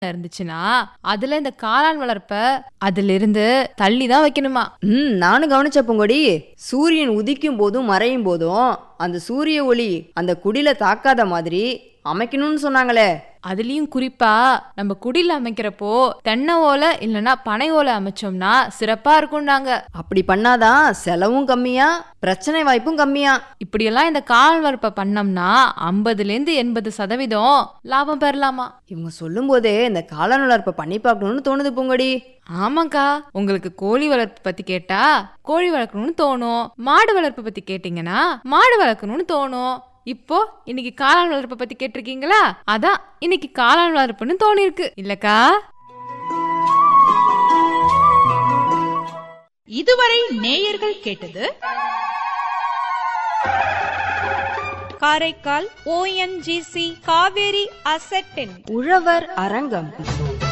இருந்துச்சுன்னா அதுல இந்த காளான் வளர்ப்ப அதுல இருந்து தள்ளி தான் வைக்கணுமா ம் நானும் கவனிச்ச பூங்கொடி சூரியன் உதிக்கும் போதும் மறையும் போதும் அந்த சூரிய ஒளி அந்த குடில தாக்காத மாதிரி அமைக்கணும்னு சொன்னாங்களே அதுலயும் குறிப்பா நம்ம குடில் அமைக்கிறப்போ தென்னை ஓலை இல்லைன்னா பனை ஓலை அமைச்சோம்னா சிறப்பா இருக்கும்னாங்க அப்படி பண்ணாதான் செலவும் கம்மியா பிரச்சனை வாய்ப்பும் கம்மியா இப்படியெல்லாம் இந்த காளான் வளர்ப்பை பண்ணோம்னா ஐம்பதுல இருந்து எண்பது சதவீதம் லாபம் பெறலாமா இவங்க சொல்லும் போதே இந்த காளான் வளர்ப்பை பண்ணி பார்க்கணும்னு தோணுது பூங்கொடி ஆமாக்கா உங்களுக்கு கோழி வளர்ப்பு பத்தி கேட்டா கோழி வளர்க்கணும்னு தோணும் மாடு வளர்ப்பு பத்தி கேட்டீங்கன்னா மாடு வளர்க்கணும்னு தோணும் இப்போ இன்னைக்கு காளான் வளர்ப்பை பத்தி கேட்டிருக்கீங்களா அதான் இன்னைக்கு காளான் வளர்ப்புன்னு தோணி இருக்கு இல்லக்கா இதுவரை நேயர்கள் கேட்டது காரைக்கால் ஓஎன்ஜிசி காவேரி அசட்டின் உழவர் அரங்கம்